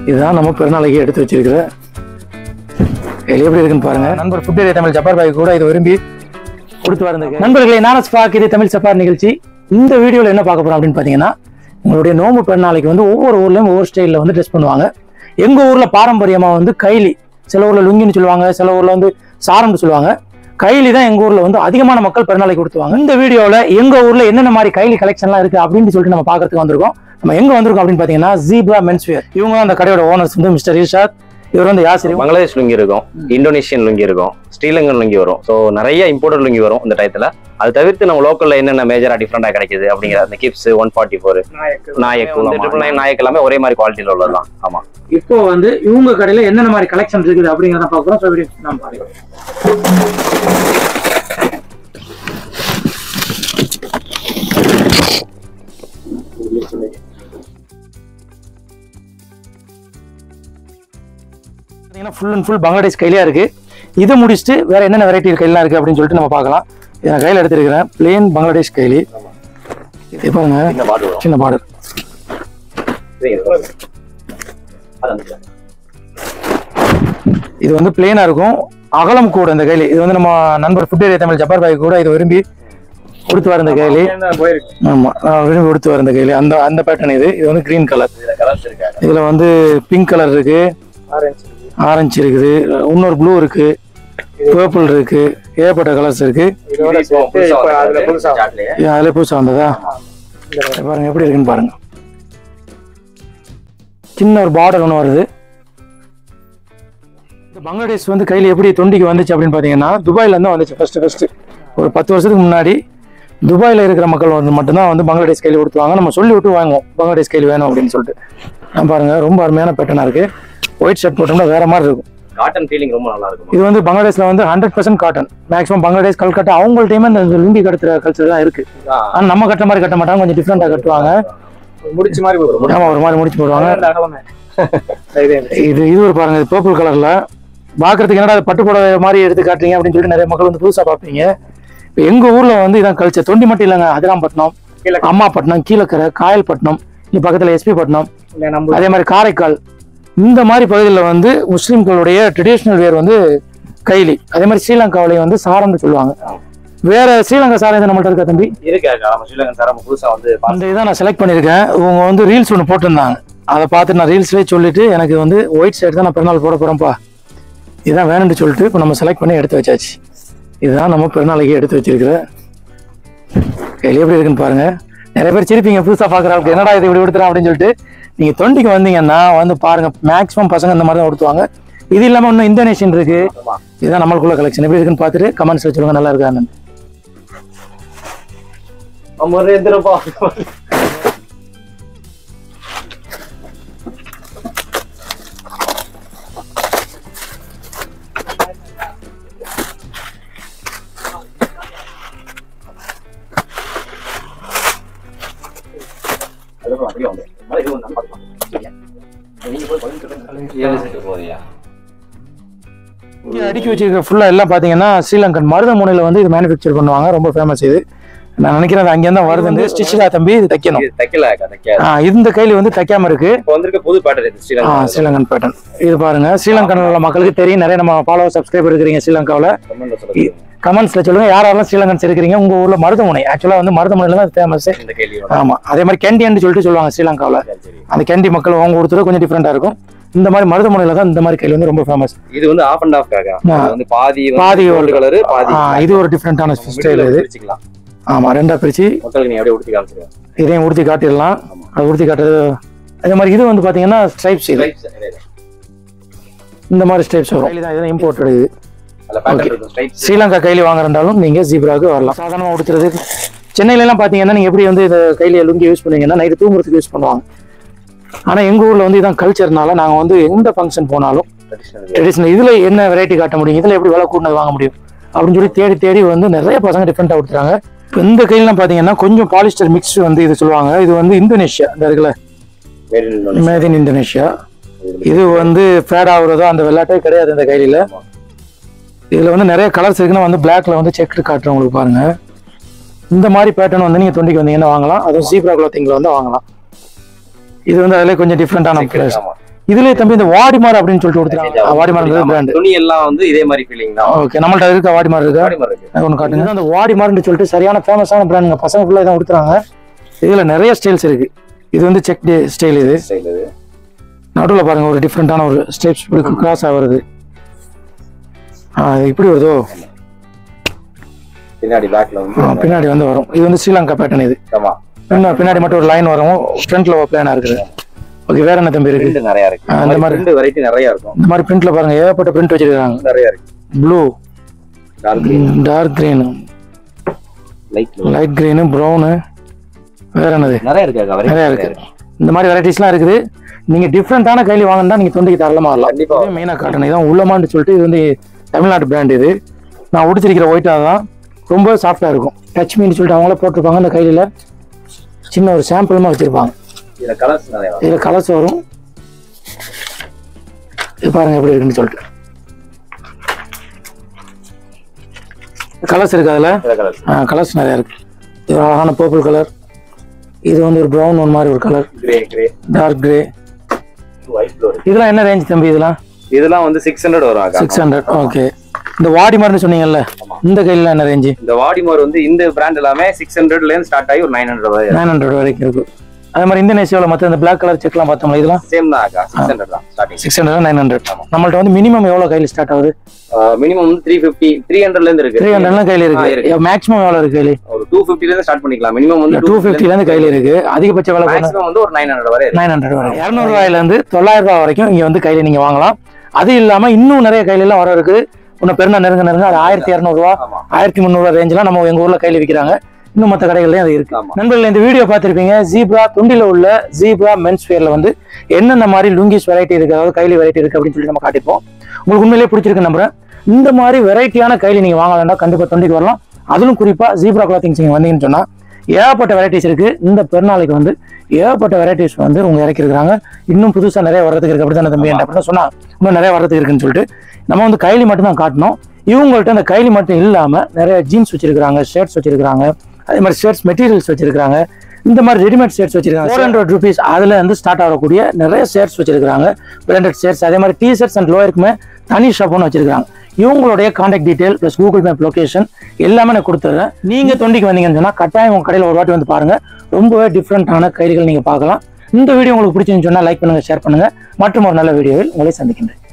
இதுதான் நம்ம பெருநாளைக்கு எடுத்து வச்சிருக்கிற இது எப்படி இருக்குன்னு பாருங்க நண்பர் ஃபுட் ஏரியா தமிழ் ஜப்பார் பாய் கூட இது விரும்பி கொடுத்து வரது நண்பர்களே நானஸ் பாக் இது தமிழ் சப்பார் நிகழ்ச்சி இந்த வீடியோவில் என்ன பார்க்க போறோம் அப்படின்னு பார்த்தீங்கன்னா உங்களுடைய நோம்பு பெருநாளைக்கு வந்து ஒவ்வொரு ஊர்லயும் ஒவ்வொரு ஸ்டைலில் வந்து ட்ரெஸ் பண்ணுவாங்க எங்க ஊர்ல பாரம்பரியமா வந்து கைலி சில ஊர்ல லுங்கின்னு சொல்லுவாங்க சில ஊர்ல வந்து சாரம்னு சொல்லுவாங்க கைலி தான் எங்க ஊர்ல வந்து அதிகமான மக்கள் பெருநாளைக்கு கொடுத்துவாங்க இந்த வீடியோல எங்க ஊர்ல என்னென்ன மாதிரி கைலி கலெக்ஷன்லாம் இருக்கு அப்படின்னு சொல்லிட்டு நம்ம பார்க்கறதுக்கு வந்திருக்கோம் நம்ம எங்க வந்திருக்கோம் அப்படின்னு பார்த்தீங்கன்னா ஜீப்ரா மென்ஸ்வேர் இவங்க தான் அந்த கடையோட ஓனர்ஸ் வந்து மிஸ்டர் இர்ஷாத் இவர் வந்து யாசிரி பங்களாதேஷ் லுங்கி இருக்கும் இந்தோனேஷியன் லுங்கி இருக்கும் ஸ்ரீலங்கன் லுங்கி வரும் ஸோ நிறைய இம்போர்ட்டட் லுங்கி வரும் இந்த டயத்துல அது தவிர்த்து நம்ம லோக்கல்ல என்னென்ன மேஜரா டிஃப்ரெண்டா கிடைக்குது அப்படிங்கிற அந்த கிப்ஸ் ஒன் ஃபார்ட்டி ஃபோர் நாயக் வந்து ட்ரிபிள் நைன் நாயக் எல்லாமே ஒரே மாதிரி குவாலிட்டியில் உள்ளதுதான் ஆமா இப்போ வந்து இவங்க கடையில என்னென்ன மாதிரி கலெக்ஷன் இருக்குது அப்படிங்கிறத பார்க்குறோம் ஸோ வீடியோ நம்ம பார்க்கலாம் பார்த்தீங்கன்னா ஃபுல் அண்ட் ஃபுல் பங்களாதேஷ் கையிலே இருக்கு இதை முடிச்சுட்டு வேற என்னென்ன வெரைட்டி கையிலாம் இருக்கு அப்படின்னு சொல்லிட்டு நம்ம பார்க்கலாம் இதை நான் கையில் எடுத்திருக்கிறேன் பிளேன் பங்களாதேஷ் கைலி இது பாருங்க இந்த பாட்டு வரும் சின்ன பார்டர் இது வந்து பிளேனா இருக்கும் அகலம் கூட இந்த கைலி இது வந்து நம்ம நண்பர் ஃபுட் ஏரியா தமிழ் ஜப்பார் பாய் கூட இதை விரும்பி கொடுத்து வர இந்த கைலி ஆமா நான் விரும்பி கொடுத்து வர இந்த கைலி அந்த அந்த பேட்டர்ன் இது இது வந்து கிரீன் கலர் கலர்ஸ் இருக்காங்க இதுல வந்து பிங்க் கலர் இருக்கு ஆரஞ்சு இருக்குது இன்னொரு ப்ளூ இருக்கு பர்பிள் இருக்கு ஏகப்பட்ட கலர்ஸ் இருக்கு இது அதுல புதுசா வந்ததா இது பாருங்க எப்படி இருக்குன்னு பாருங்க சின்ன ஒரு பார்டர் ஒன்று வருது இந்த பங்களாதேஷ் வந்து கையில் எப்படி தொண்டிக்கு வந்துச்சு அப்படின்னு பார்த்தீங்கன்னா துபாயில இருந்து வந்துச்சு ஃபர்ஸ்ட் ஃபர்ஸ்ட் ஒரு பத்து வருஷத்துக்கு முன்னாடி துபாயில் இருக்கிற மக்கள் வந்து மட்டும்தான் வந்து பங்களாதேஷ் கையில் கொடுத்துவாங்க நம்ம சொல்லி விட்டு வாங்குவோம் பங்களாதேஷ் கையில் வேணும் அப்படின்னு சொல்லிட்டு நான் பாருங்க ரொம்ப அருமையான பேட்டர்னாக இருக்கு ஒயிட் ஷர்ட் போட்டோம்னா வேற மாதிரி இருக்கும் காட்டன் ஃபீலிங் ரொம்ப நல்லா இருக்கும் இது வந்து பங்களாதேஷ்ல வந்து hundred percent cotton maximum Bangladesh Calcutta அவங்கள்ட்டையுமே இந்த லுங்கி கட்டுற கல்ச்சர் தான் இருக்கு ஆனா நம்ம கட்டுற மாதிரி கட்ட மாட்டாங்க கொஞ்சம் டிஃப்ரெண்டா கட்டுவாங்க முடிச்ச மாதிரி போடுறோம் ஆமா ஒரு மாதிரி முடிச்சு போடுவாங்க இது இது ஒரு பாருங்க இது பர்பிள் கலர்ல பாக்குறதுக்கு என்னடா இது பட்டு புடவை மாதிரி எடுத்து காட்டுறீங்க அப்படின்னு சொல்லிட்டு நிறைய மக்கள் வந்து புதுசா பார்ப்பீங்க இப்ப எங்க ஊர்ல வந்து இதான் கல்ச்சர் தொண்டி மட்டும் இல்லைங்க அதிராம்பட்டினம் கீழக்கரை. அம்மாப்பட்டினம் கீழக்கரை காயல்பட்டினம் இங்க பக்கத்துல எஸ்பி பட்டினம் இல்ல நம்ம அதே மாதிரி காரைக்கால் இந்த மாதிரி பகுதிகளில் வந்து முஸ்லிம்களுடைய ட்ரெடிஷ்னல் வேர் வந்து கைலி அதே மாதிரி ஸ்ரீலங்காவிலையும் வந்து சாரம்னு சொல்லுவாங்க வேற ஸ்ரீலங்கா சாரம் எதுவும் நம்மள்ட்ட இருக்கா தம்பி இருக்கு நம்ம ஸ்ரீலங்கன் சார் நம்ம புதுசா வந்து அந்த இதை நான் செலக்ட் பண்ணியிருக்கேன் இவங்க வந்து ரீல்ஸ் ஒன்று போட்டிருந்தாங்க அதை பார்த்து நான் ரீல்ஸ்லேயே சொல்லிட்டு எனக்கு வந்து ஒயிட் சைடு தான் நான் பெருநாள் போட போகிறேன்ப்பா இதுதான் வேணும்னு சொல்லிட்டு இப்போ நம்ம செலக்ட் பண்ணி எடுத்து வச்சாச்சு இதுதான் நம்ம பெருநாளைக்கு எடுத்து வச்சிருக்கிற கையில் எப்படி இருக்குன்னு பாருங்க நிறைய பேர் சிரிப்பீங்க புதுசாக பார்க்குற ஆளுக்கு என்னடா இது இப்படி கொடுத்துறேன் அப்படின்னு சொல்லிட்டு நீங்கள் தொண்டிக்கு வந்தீங்கன்னா வந்து பாருங்க மேக்ஸிமம் பசங்க இந்த மாதிரி தான் கொடுத்துவாங்க இது இல்லாமல் இன்னும் இந்தோனேஷியன் இருக்கு இதுதான் நம்மளுக்குள்ள கலெக்ஷன் எப்படி இருக்குன்னு பார்த்துட்டு கமெண்ட்ஸில் சொல்லுங்க நல்லா இருக்கான்னு நம்ம ஒரு எந்திரப்பா இங்க அடுக்கி வச்சிருக்க ஃபுல்லா எல்லாம் பாத்தீங்கன்னா ஸ்ரீலங்கன் மருதமுனையில வந்து இது மேனுஃபேக்சர் பண்ணுவாங்க ரொம்ப ஃபேமஸ் இது நான் நினைக்கிறேன் அது அங்கேருந்து தான் வருது வந்து ஸ்டிச்சா தம்பி இது தைக்கணும் தைக்கல தைக்காது ஆ, இந்த கையில வந்து தைக்காம இருக்கு இப்போ வந்திருக்க புது பேட்டர் இது ஆ, ஸ்ரீலங்கன் ஸ்ரீலங்கன் பேட்டர்ன் இது பாருங்க ஸ்ரீலங்கன் உள்ள மக்களுக்கு தெரியும் நிறைய நம்ம ஃபாலோ சப்ஸ்கிரைபர் இருக்கிறீங்க ஸ்ரீலங்காவில் கமெண்ட்ல சொல்லுங்க கமெண்ட்ஸ்ல சொல்லுங்க யார் யாரெல்லாம் ஸ்ரீலங்கன்ஸ் இருக்கிறீங்க உங்க ஊர்ல மருதமுனை ஆக்சுவலா வந்து மருதமுனையில தான் ஃபேமஸ் இந்த கேள்வியோட ஆமா அதே மாதிரி கெண்டின்னு சொல்லிட்டு சொல்லுவாங்க ஸ்ரீலங்காவில் சரி அந்த கெண்டி மக்கள் அவங்க ஒருத்தர் கொஞ்சம் டிஃப்ரெண்டா இருக்கும் இந்த மாதிரி மருதமுனையில தான் இந்த மாதிரி கையில் வந்து ரொம்ப ஃபேமஸ் இது வந்து ஆஃப் அண்ட் ஆஃப் காக ஆ. வந்து பாதி பாதி கோல்டு கலர் பாதி இது ஒரு டிஃப்ரெண்டான ஸ்டைல் இது பிரிச்சுக்கலாம் ஆமா ரெண்டா பிரிச்சு மக்களுக்கு நீ அப்படியே உடுத்தி காமிச்சிருக்கேன் இதையும் உடுத்தி காட்டிடலாம் அது உடுத்தி காட்டுறது அதே மாதிரி இது வந்து பாத்தீங்கன்னா ஸ்ட்ரைப்ஸ் இது இந்த மாதிரி ஸ்ட்ரைப்ஸ் வரும் கைலி தான் இதெல்லாம் இம்போர்ட்டட் இது அதுல பேட்டர் இருக்கும் ஸ்ட்ரைட் ஸ்ரீலங்கா கைலி வாங்குறதாலும் நீங்க ஜீப்ராக்கு வரலாம் சாதாரணமா உடுத்துறது சென்னையில எல்லாம் பாத்தீங்கன்னா நீங்க எப்படி வந்து இந்த கைலியை லுங்கி யூஸ் பண்ணுவீங்கன்னா நைட்டு தூங்குறதுக்கு யூஸ் பண்ணுவாங்க ஆனா எங்க ஊர்ல வந்து இதான் கல்ச்சர்னால நாங்க வந்து எந்த ஃபங்க்ஷன் போனாலும் ட்ரெடிஷனல் ட்ரெடிஷனல் இதுல என்ன வெரைட்டி காட்ட முடியும் இதுல எப்படி விலை கூட்டினது வாங்க முடியும் அப்படின்னு சொல்லி தேடி தேடி வந்து நிறைய பசங்க டிஃப்ரெண்டா கொடுத்துறாங்க இப்போ இந்த கையிலாம் பாத்தீங்கன்னா கொஞ்சம் பாலிஸ்டர் மிக்ஸ் வந்து இது சொல்லுவாங்க இது வந்து இந்தோனேஷியா இந்த இருக்குல்ல மேட் இன் இந்தோனேஷியா இது வந்து ஃபேட் ஆகுறதோ அந்த விளையாட்டே கிடையாது இந்த கைலியில இதுல வந்து நிறைய கலர்ஸ் இருக்குன்னா வந்து பிளாக்ல வந்து செக் காட்டுறேன் உங்களுக்கு பாருங்க இந்த மாதிரி பேட்டர்ன் வந்து நீங்க தொண்டிக்கு வந்தீங்கன்னா வாங்கலாம் அதுவும் ஜீப்ரா கிளாத்திங்ல வந்து வாங்கலாம் இது வந்து அதிலே கொஞ்சம் டிஃப்ரெண்டான பிளேஸ் இதுலயே தம்பி இந்த வாடிமார் அப்படின்னு சொல்லிட்டு கொடுத்துருக்காங்க வாடிமார் பிராண்ட் துணி எல்லாம் வந்து இதே மாதிரி ஃபீலிங் தான் ஓகே நம்மள்ட்ட இருக்கா வாடிமார் இருக்கா பாடி மாதிரி இருக்கு ஒன்று காட்டுங்க அந்த வாடிமார்னு சொல்லிட்டு சரியான ஃபேமஸான பிராண்டுங்க பசங்க ஃபுல்லாக இதான் கொடுத்துறாங்க இதுல நிறைய ஸ்டைல்ஸ் இருக்கு இது வந்து செக் ஸ்டைல் இது ஸ்டைல் இது நடுவில் பாருங்க ஒரு டிஃப்ரெண்டான ஒரு ஸ்டெப்ஸ் இப்படி கிராஸ் ஆகுறது ஆ இது இப்படி வருதோ பின்னாடி பேக்ல ஆ, வந்து பின்னாடி வந்து வரும் இது வந்து ஸ்ரீலங்கா பேட்டர்ன் இது ஆமா பின்ன- பின்னாடி மட்டும் ஒரு லைன் வரும் ஃப்ரண்ட்ல பிளானா இருக்குது ஓகே வேற என்ன தம்பி இருக்கு பிரிண்ட் நிறைய இருக்கு ஆ, அந்த மாதிரி. பிரிண்ட் வெரைட்டி நிறைய இருக்கும் இந்த மாதிரி பிரிண்ட்ல பாருங்க ஏகப்பட்ட பிரிண்ட் வச்சிருக்காங்க நிறைய இருக்கு blue dark green dark green light light green brown வேற என்னது நிறைய இருக்கு அக்கா, variety நிறைய இருக்கு இந்த மாதிரி வெரைட்டிஸ்லாம் இருக்குது நீங்க டிஃப்ரெண்டான கைலி வாங்கினா நீங்க தொண்டைக்கு தாராளமா வரலாம் கண்டிப்பா இதே மெயினாக காட்டன் இதான் உள்ளமான்னு சொல்லிட்டு இது வந்து தமிழ்நாட்டு பிராண்ட் இது நான் உடிச்சிருக்கிற ஒயிட்டாக தான் ரொம்ப சாஃப்டாக இருக்கும் டச் மீன் சொல்லிட்டு அவங்களே போட்டிருப்பாங்க அந்த கையில் சின்ன ஒரு சாம்பிளுமா வச்சிருப்பாங்க இதுல கலர்ஸ் நிறைய வரும். இதில் கலர்ஸ் வரும் இது பாருங்க எப்படி இருக்குன்னு சொல்லிட்டு கலர்ஸ் இருக்கு அதில் இதுல கலர்ஸ் கலர்ஸ் நிறையா இருக்கு இது ஒரு அழகான பர்பிள் கலர் இது வந்து ஒரு ப்ரௌன் ஒன் மாதிரி ஒரு colour grey grey dark grey white blue இருக்கு இதெல்லாம் என்ன ரேஞ்ச் தம்பி இதெல்லாம் இதெல்லாம் வந்து சிக்ஸ் ஹண்ட்ரட் வரும் அக்கா சிக்ஸ் ஹண்ட்ரட் ஓகே இந்த வாடி மருந்து சொன்னீங்கல்ல இந்த கையில் என்ன ரேஞ்சு இந்த வாடிமார் வந்து இந்த பிராண்ட் எல்லாமே சிக்ஸ் ஹண்ட்ரட்ல இருந்து ஸ்டார்ட் ஆகி ஒரு நைன் ஹண்ட்ரட் வரை நைன் ஹண்ட்ரட் வரைக்கும் இருக்கு அதே மாதிரி இந்தோனேஷியாவில் மற்ற இந்த பிளாக் கலர் செக்லாம் பார்த்தோம்ல இதெல்லாம் சேம் தான் அக்கா சிக்ஸ் ஹண்ட்ரட் தான் starting six hundred nine hundred நம்மள்ட்ட வந்து மினிமம் எவ்வளோ கையில் ஸ்டார்ட் ஆகுது மினிமம் வந்து த்ரீ ஃபிஃப்டி த்ரீ ஹண்ட்ரட்ல இருந்து இருக்கு த்ரீ ஹண்ட்ரட்லாம் கையில் ஆ, இருக்கு இருக்கு. மேக்ஸிமம் எவ்வளோ இருக்கு கையில் ஒரு டூ ஃபிஃப்டில இருந்து ஸ்டார்ட் பண்ணிக்கலாம் மினிமம் வந்து டூ ஃபிஃப்டிலேருந்து கையில் இருக்கு அதிகபட்ச விலை மேக்ஸிமம் வந்து ஒரு நைன் ஹண்ட்ரட் வரை இருக்கு நைன் ஹண்ட்ரட் வரை இரநூறுவாயிலேருந்து தொள்ளாயிரம் ரூபாய் வரைக்கும் இங்கே வந்து கையில் நீங்கள் வாங்கலாம் அது இல்லாமல் இன்னும் நிறைய கையிலலாம் வர இருக்குது இன்னும் பெருநா நெருங்க நெருங்க அது ஆயிரத்தி இரநூறுவா ஆமா ஆயிரத்தி முந்நூறுவா ரேஞ்செலாம் நம்ம எங்கள் ஊரில் கையில் விற்கிறாங்க இன்னும் மற்ற கடைகள்லையும் அது இருக்கு ஆமா நண்பர்கள் இந்த வீடியோ பார்த்திருப்பீங்க ஜீப்ரா துண்டில உள்ள ஜீப்ரா மென்ஸ் வேர்ல வந்து என்னென்ன மாதிரி லுங்கிஸ் வெரைட்டி இருக்கு அதாவது கைலி வெரைட்டி இருக்கு அப்படின்னு சொல்லி நம்ம காட்டிப்போம் உங்களுக்கு உண்மையிலேயே பிடிச்சிருக்கு நம்புறேன் இந்த மாதிரி வெரைட்டியான கைலி நீங்க வாங்க வேண்டாம் கண்டிப்பா தொண்டிக்கு வரலாம் அதிலும் குறிப்பா ஜீப்ரா கிளாத்திங்ஸ் நீங்க வந்தீங்கன்னு சொன்னா ஏகப்பட்ட வெரைட்டிஸ் இருக்கு இந்த பெருநாளைக்கு வந்து ஏகப்பட்ட வெரைட்டிஸ் வந்து உங்க இறக்கிருக்காங்க இன்னும் புதுசா நிறைய வரதுக்கு இருக்கு அப்படித்தானே தம்பி என்கிட்ட அப்படின்னு சொன்னா இன்னும் நிறைய வரதுக்கு இருக்குன்னு சொல்லிட்டு நம்ம வந்து கைலி மட்டும் தான் காட்டணும் இவங்கள்ட்ட அந்த கைலி மட்டும் இல்லாம நிறைய ஜீன்ஸ் வச்சிருக்காங்க ஷர்ட்ஸ் வச்சிருக்காங்க அதே மாதிரி ஷர்ட்ஸ் மெட்டீரியல்ஸ் வச்சிருக்காங்க இந்த மாதிரி ரெடிமேட் ஷர்ட்ஸ் வச்சிருக்காங்க ஃபோர் ஹண்ட்ரட் ருபீஸ் அதுல இருந்து ஸ்டார்ட் ஆகக்கூடிய நிறைய ஷர்ட்ஸ் வச்சிருக்காங்க பிராண்டட் ஷர்ட்ஸ் அதே மாதிரி டி ஷர்ட்ஸ் அண்ட் லோயருக்குமே தனி ஷாப் ஒன்று வச்சிருக்காங்க இவங்களுடைய contact detail plus Google map location எல்லாமே நான் கொடுத்துட்றேன் நீங்க தொண்டிக்கு வந்தீங்கன்னு சொன்னா கட்டாயம் உங்க கடையில் ஒரு வாட்டி வந்து பாருங்க ரொம்பவே டிஃப்ரெண்டான கைலிகள் நீங்க பார்க்கலாம் இந்த வீடியோ உங்களுக்கு பிடிச்சிருந்துன்னு சொன்னா லைக் பண்ணுங்க ஷேர் பண்ணுங்க மற்றும் ஒரு நல்ல வீடியோவில் உங்களை சந்திக்கின்றேன்